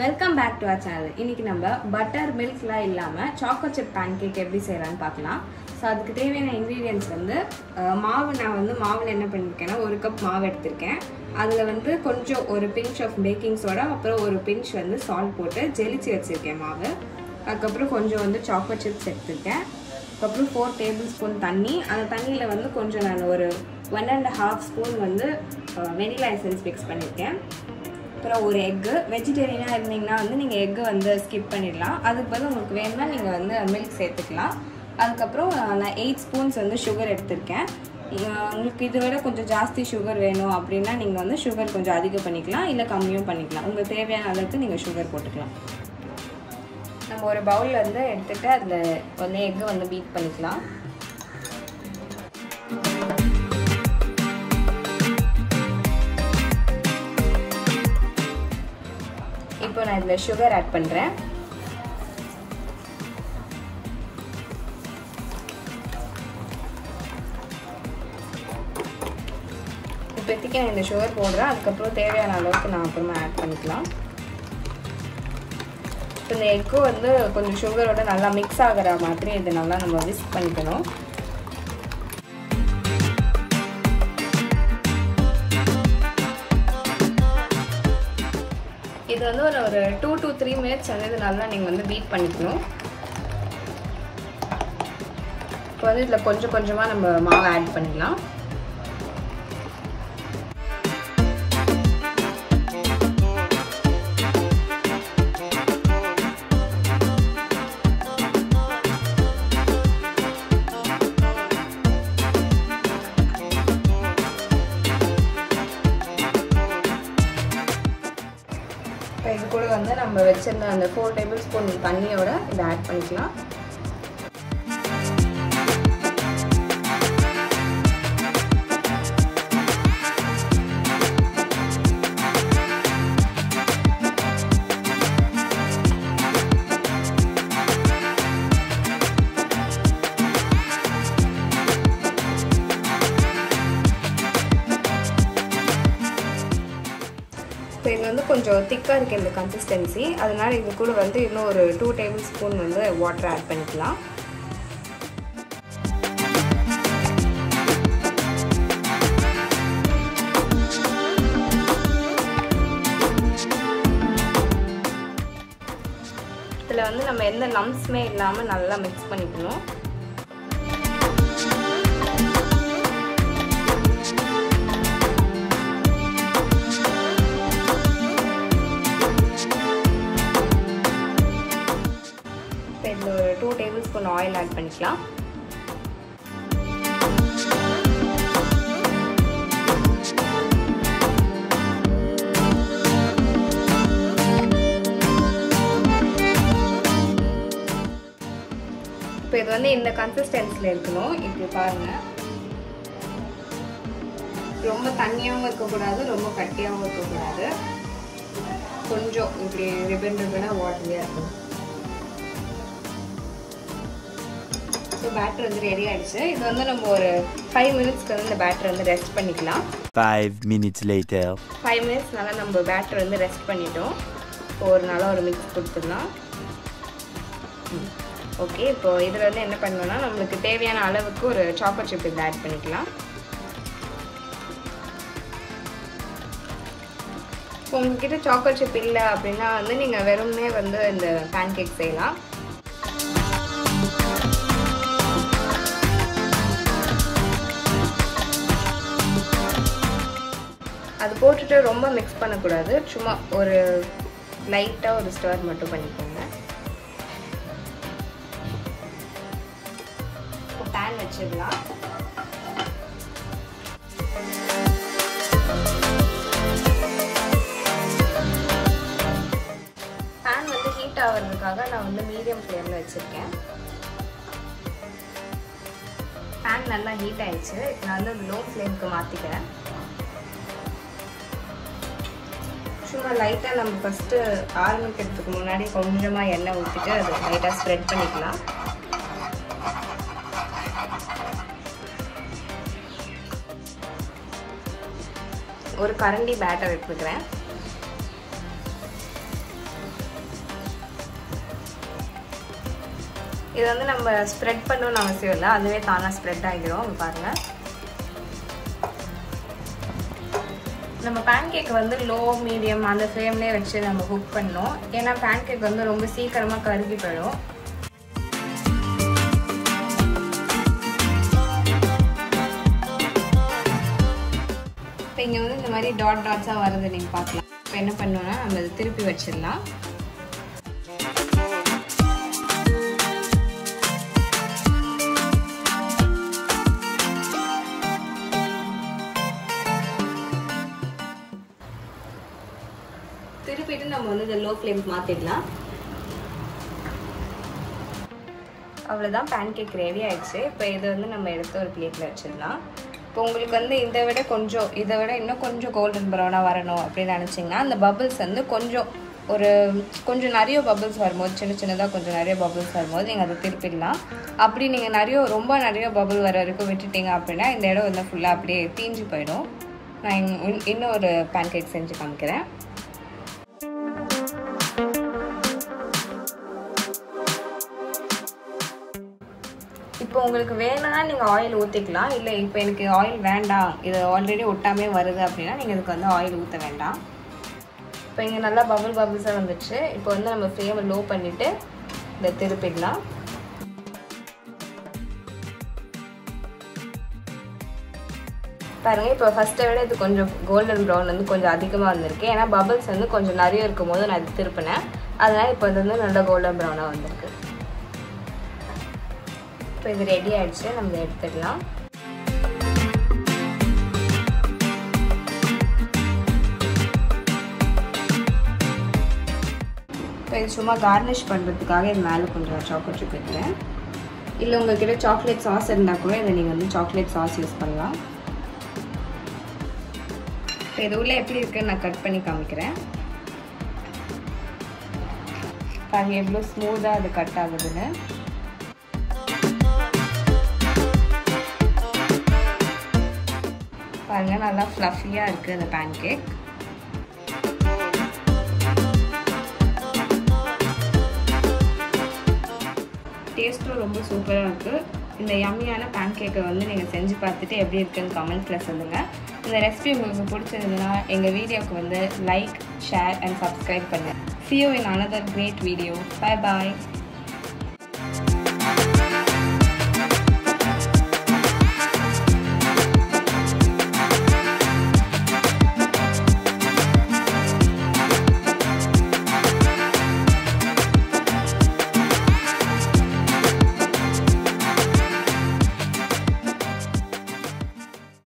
Welcome back to our channel இன்னைக்கு நம்ம butter மில்க்லாம் இல்லாமல் சாக்கோ சிப் பேன் கேக் எப்படி செய்யலாம்னு பார்க்கலாம் ஸோ அதுக்கு தேவையான இன்க்ரீடியன்ஸ் வந்து அஹ், மாவு நான் வந்து மாவில் என்ன பண்ணியிருக்கேன்னா ஒரு கப் மாவு எடுத்திருக்கேன் அதில் வந்து கொஞ்சம் ஒரு பிஞ்ச் ஆஃப் பேக்கிங் சோடா அப்புறம் ஒரு பிஞ்ச் வந்து சால்ட் போட்டு ஜெலிச்சு வச்சுருக்கேன் மாவு அதுக்கப்புறம் கொஞ்சம் வந்து சாக்கோ சிப்ஸ் எடுத்திருக்கேன் அதுக்கப்புறம் ஃபோர் டேபிள் ஸ்பூன் தண்ணி அந்த தண்ணியில் வந்து கொஞ்சம் நான் ஒரு ஒன் அண்ட் ஹாஃப் ஸ்பூன் வந்து வெனிலா எசன்ஸ் மிக்ஸ் பண்ணியிருக்கேன் அப்புறம் ஒரு எக்கு வெஜிடேரியனாக இருந்தீங்கன்னா வந்து நீங்கள் எக்கு வந்து ஸ்கிப் பண்ணிடலாம் அதுக்கு பதில் உங்களுக்கு வேணும்னா நீங்கள் வந்து மில்க் சேர்த்துக்கலாம் அதுக்கப்புறம் நான் எயிட் ஸ்பூன்ஸ் வந்து சுகர் எடுத்திருக்கேன் அஹ் உங்களுக்கு இதை விட கொஞ்சம் ஜாஸ்தி சுகர் வேணும் அப்படின்னா நீங்கள் வந்து சுகர் கொஞ்சம் அதிகம் பண்ணிக்கலாம் இல்லை கம்மியும் பண்ணிக்கலாம் உங்களுக்கு தேவையான அளவுக்கு நீங்கள் சுகர் போட்டுக்கலாம் நம்ம ஒரு பவுலில் வந்து எடுத்துகிட்டு அதில் வந்து எக்கு வந்து பீட் பண்ணிக்கலாம் இப்போ நான் இதில் சுகர் ஆட் பண்ணுறேன் இப்போதைக்கு நான் இந்த சுகர் போடுறேன் அதுக்கப்புறம் தேவையான அளவுக்கு நான் அப்புறமா ஆட் பண்ணிக்கலாம் இப்போ இந்த எக்கும் வந்து கொஞ்சம் சுகரோட நல்லா மிக்ஸ் ஆகிற மாதிரி இது நல்லா நம்ம விஸ்க் பண்ணிக்கணும் இது வந்து ஒரு ஒரு டூ டு த்ரீ மினிட்ஸ் வந்து இது நல்லா நீங்கள் வந்து பீட் பண்ணிக்கணும் இப்போ வந்து இதில் கொஞ்சம் கொஞ்சமாக நம்ம மாவு ஆட் பண்ணிக்கலாம் இப்போ இது கூட வந்து நம்ம வச்சிருந்த அந்த ஃபோர் டேபிள் ஸ்பூன் தண்ணியோட இதை ஆட் பண்ணிக்கலாம் இப்போ இது வந்து கொஞ்சம் திக்காக இருக்குது இந்த கன்சிஸ்டன்சி அதனால இது கூட வந்து இன்னும் ஒரு டூ டேபிள் ஸ்பூன் வந்து வாட்டர் ஆட் பண்ணிக்கலாம் இதில் வந்து நம்ம எந்த லம்ஸ்மே இல்லாமல் நல்லா மிக்ஸ் பண்ணிக்கணும் இப்போ இதில் ஒரு two table spoon oil add பண்ணிக்கலாம் இப்போ இது வந்து இந்த கன்சிஸ்டன்சியில் இருக்கணும் இப்படி பாருங்கள் ரொம்ப தண்ணியாகவும் இருக்கக்கூடாது ரொம்ப கட்டியாகவும் இருக்கக்கூடாது கொஞ்சம் இப்படி ரிபன் ரிபனாக வாட்டரியாக இருக்கணும் ஸோ பேட்டர் வந்து ரெடி ஆயிடுச்சு இது வந்து நம்ம ஒரு ஃபைவ் மினிட்ஸ்க்கு வந்து இந்த பேட்டர் வந்து ரெஸ்ட் பண்ணிக்கலாம் Five minutes later. Five minutes நல்லா நம்ம பேட்டர் வந்து ரெஸ்ட் பண்ணிட்டோம் இப்போ ஒரு நல்லா ஒரு மிக்ஸ் கொடுத்துடலாம் ஓகே இப்போ இதில் வந்து என்ன பண்ணணும்னா நம்மளுக்கு தேவையான அளவுக்கு ஒரு சாக்கோ சிப் இதில் ஆட் பண்ணிக்கலாம் இப்போ உங்ககிட்ட சாக்கோ சிப் இல்லை அப்படின்னா வந்து நீங்கள் வெறும்னே வந்து இந்த பேன் கேக் செய்யலாம் அது போட்டுட்டு ரொம்ப மிக்ஸ் பண்ணக்கூடாது சும்மா ஒரு லைட்டாக ஒரு ஸ்டர் மட்டும் பண்ணிக்கோங்க இப்போ பேன் வச்சிடலாம் பேன் வந்து ஹீட் ஆகிறதுக்காக நான் வந்து மீடியம் ஃப்ளேமில் வச்சுருக்கேன் பேன் நல்லா ஹீட் ஆயிடுச்சு நான் வந்து லோ ஃப்ளேமுக்கு மாற்றிக்கிறேன் சும்மா லைட்டாக நம்ம ஃபஸ்ட்டு ஆரம்பிக்கிறதுக்கு முன்னாடி கொஞ்சமாக எண்ணெய் ஊற்றிட்டு அதை லைட்டாக ஸ்ப்ரெட் பண்ணிக்கலாம் ஒரு கரண்டி பேட்டர் எடுத்துக்கிறேன் இது வந்து நம்ம ஸ்ப்ரெட் பண்ணணும்னு அவசியம் இல்லை அதுவே தானாக ஸ்ப்ரெட் ஆகிடும் இங்க பாருங்கள் நம்ம பேன் கேக் வந்து லோ மீடியம் அந்த ஃப்ளேம்லேயே வச்சு நம்ம குக் பண்ணணும் ஏன்னா பேன் கேக் வந்து ரொம்ப சீக்கிரமாக கருகி போயிடும் இப்போ இங்கே வந்து இந்த மாதிரி டாட் டாட்ஸாக வருது நீங்கள் பார்க்கலாம் இப்போ என்ன பண்ணோன்னா நம்ம இதை திருப்பி வச்சிடலாம் திருப்பிட்டு நம்ம வந்து இதை லோ ஃப்ளேம் மாற்றிடலாம் அவ்வளோதான் பேன் கேக் ரெடி ஆயிடுச்சு இப்போ இதை வந்து நம்ம எடுத்து ஒரு பிளேட்டில் வச்சிடலாம் இப்போ உங்களுக்கு வந்து இதை விட கொஞ்சம் இதை விட இன்னும் கொஞ்சம் கோல்டன் ப்ரௌனாக வரணும் அப்படின்னு நினச்சிங்கன்னா அந்த பபிள்ஸ் வந்து கொஞ்சம் ஒரு கொஞ்சம் நிறைய பபிள்ஸ் வரும்போது சின்ன சின்னதாக கொஞ்சம் நிறைய பபிள்ஸ் வரும்போது நீங்கள் அதை திருப்பிடலாம் அப்படி நீங்கள் நிறைய ரொம்ப நிறைய பபிள் வர வரைக்கும் விட்டுட்டீங்க அப்படின்னா இந்த இடம் வந்து ஃபுல்லாக அப்படியே தீஞ்சு போயிடும் நான் இன்- இன்னும் ஒரு பேன் கேக் செஞ்சு காமிக்கிறேன் இப்போ உங்களுக்கு வேணும்னா நீங்கள் ஆயில் ஊற்றிக்கலாம் இல்லை இப்போ எனக்கு ஆயில் வேண்டாம் இது ஆல்ரெடி ஒட்டாமே வருது அப்படின்னா நீங்கள் இதுக்கு வந்து ஆயில் ஊற்ற வேண்டாம் இப்போ இங்கே நல்லா பபுள் பபுள்ஸாக வந்துச்சு இப்போ வந்து நம்ம ஃப்ளேமை லோ பண்ணிவிட்டு இதை திருப்பிடலாம் பாருங்க இப்போ ஃபஸ்ட்டை விட இது கொஞ்சம் கோல்டன் ப்ரௌன் வந்து கொஞ்சம் அதிகமாக வந்திருக்கு ஏன்னா பபிள்ஸ் வந்து கொஞ்சம் நிறைய இருக்கும் போது நான் இது திருப்பினேன் அதனால் இப்போ இது வந்து நல்லா கோல்டன் ப்ரௌனாக வந்திருக்கு இப்போ இது ரெடி ஆயிடுச்சு நம்ம இதை எடுத்துடலாம் இப்போ இது சும்மா கார்னிஷ் பண்ணுறதுக்காக இது மேலே கொஞ்சம் சாக்லேட் சிப் வைக்கிறேன் இல்லை உங்ககிட்ட சாக்லேட் சாஸ் இருந்தால் கூட இதை நீங்கள் வந்து சாக்லேட் சாஸ் யூஸ் பண்ணலாம் இப்போ இது உள்ள எப்படி இருக்குன்னு நான் கட் பண்ணி காமிக்கிறேன் பாருங்க எவ்வளோ ஸ்மூத்தாக அது கட் ஆகுதுன்னு பாருங்க நல்லா ஃப்ளஃபியாக இருக்குது அந்த பேன் கேக் டேஸ்ட்டும் ரொம்ப சூப்பராக இருக்குது இந்த யம்மியான பேன் கேக்கை வந்து நீங்கள் செஞ்சு பார்த்துட்டு எப்படி இருக்குன்னு கமெண்ட்ஸில் சொல்லுங்கள் இந்த ரெசிபி உங்களுக்கு பிடிச்சிருந்ததுன்னா எங்கள் வீடியோவுக்கு வந்து லைக் ஷேர் அண்ட் சப்ஸ்கிரைப் பண்ணுங்கள் see you in another great video bye bye